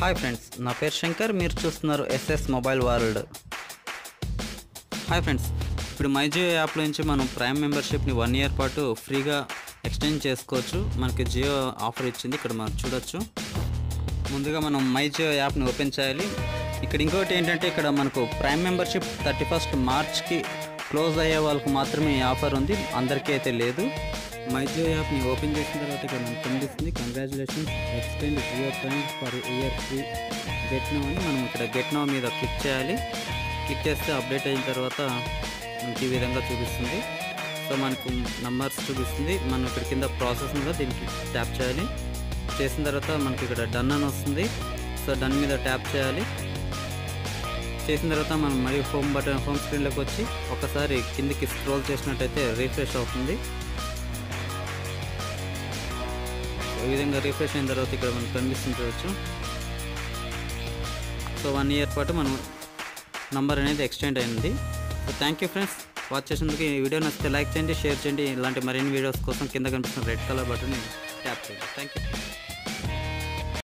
hi friends నా పేరు శంకర్ మీరు చూస్తున్నారు SS mobile world hi friends ఇప్పుడు మైజియో యాప్ నుంచి మనం ప్రైమ్ మెంబర్షిప్ని వన్ ఇయర్ పాటు ఫ్రీగా ఎక్స్టెండ్ చేసుకోవచ్చు మనకి జియో ఆఫర్ ఇచ్చింది ఇక్కడ మనం చూడొచ్చు ముందుగా మనం మైజియో యాప్ని ఓపెన్ చేయాలి ఇక్కడ ఇంకోటి ఏంటంటే ఇక్కడ మనకు ప్రైమ్ మెంబర్షిప్ థర్టీ ఫస్ట్ మార్చ్కి క్లోజ్ అయ్యే వాళ్ళకు మాత్రమే ఈ ఆఫర్ ఉంది అందరికీ అయితే లేదు మైజియో యాప్ని ఓపెన్ చేసిన తర్వాత ఇక్కడ మనకు కనిపిస్తుంది congratulations extend Jio prime for year free get now అని మనం ఇక్కడ గెట్ నో మీద క్లిక్ చేయాలి క్లిక్ చేస్తే అప్డేట్ అయిన తర్వాత మనకి ఈ విధంగా చూపిస్తుంది సో మనకు నంబర్స్ చూపిస్తుంది మనం ఇక్కడ కింద ప్రాసెస్ మీద దీనికి ట్యాప్ చేయాలి చేసిన తర్వాత మనకి ఇక్కడ డన్ అని వస్తుంది సో డన్ మీద ట్యాప్ చేయాలి చేసిన తర్వాత మనం మరి హోమ్ బటన్ హోమ్ స్క్రీన్లోకి వచ్చి ఒకసారి కిందికి స్క్రోల్ చేసినట్టయితే రీఫ్రెష్ అవుతుంది ఈ విధంగా రీఫ్రెష్ అయిన తర్వాత ఇక్కడ మనకు కనిపిస్తుంది చూడవచ్చు సో వన్ ఇయర్ పాటు మనం నంబర్ అనేది ఎక్స్టెండ్ అయింది so thank you friends watch చేసినందుకు ఈ వీడియో నచ్చితే లైక్ చేయండి షేర్ చేయండి ఇలాంటి మరిన్ని వీడియోస్ కోసం కింద కనిపిస్తున్న రెడ్ కలర్ బటన్ ట్యాప్ చేయండి థ్యాంక్ యూ